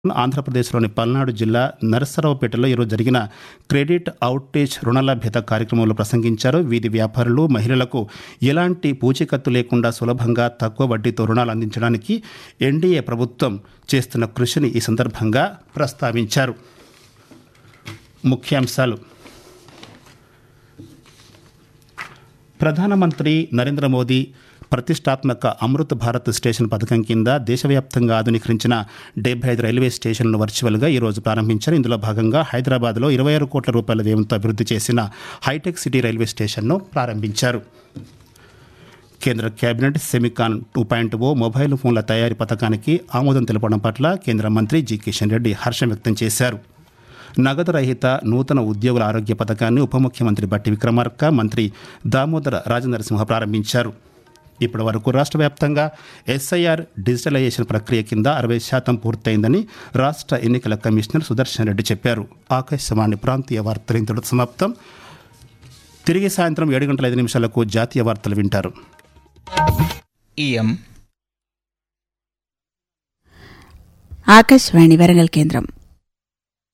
ఆంధ్రప్రదేశ్లోని పల్నాడు జిల్లా నరసరావుపేటలో ఈరోజు జరిగిన క్రెడిట్ అవుటేజ్ రుణలభ్యత కార్యక్రమంలో ప్రసంగించారు వీధి వ్యాపారులు మహిళలకు ఎలాంటి పూచీకత్తు లేకుండా సులభంగా తక్కువ వడ్డీతో రుణాలు అందించడానికి ఎన్డీఏ ప్రభుత్వం చేస్తున్న కృషిని ఈ సందర్భంగా ప్రస్తావించారు ముఖ్యాంశాలు ప్రధానమంత్రి నరేంద్ర మోదీ ప్రతిష్టాత్మక అమృత్ భారత్ స్టేషన్ పథకం కింద దేశవ్యాప్తంగా ఆధునీకరించిన డెబ్బై ఐదు రైల్వే స్టేషన్లను వర్చువల్గా ఈరోజు ప్రారంభించారు ఇందులో భాగంగా హైదరాబాద్లో ఇరవై ఆరు కోట్ల రూపాయల వ్యయంతో అభివృద్ధి చేసిన హైటెక్ సిటీ రైల్వే స్టేషన్ను ప్రారంభించారు కేంద్ర cabinet semicon two point O mobile ఫోన్ల తయారీ పథకానికి ఆమోదం తెలపడం పట్ల కేంద్ర మంత్రి జి కిషన్ రెడ్డి హర్షం వ్యక్తం చేశారు నగదు రహిత నూతన ఉద్యోగుల ఆరోగ్య పథకాన్ని ఉప ముఖ్యమంత్రి బట్టి విక్రమార్క మంత్రి దామోదర రాజనరసింహ ప్రారంభించారు ఇప్పటి వరకు రాష్ట్ర వ్యాప్తంగా ఎస్ఐఆర్ డిజిటలైజేషన్ ప్రక్రియ కింద అరవై శాతం పూర్తయిందని రాష్ట్ర ఎన్నికల కమిషనర్ సుదర్శన్ రెడ్డి చెప్పారు ఆకాశవాణి ప్రాంతీయ వార్తలు ఇంతటితో సమాప్తం తిరిగి సాయంత్రం ఏడు గంటల ఐదు నిమిషాలకు జాతీయ వార్తలు వింటారు ఇయం ఆకాశవాణి వరంగల్ కేంద్రం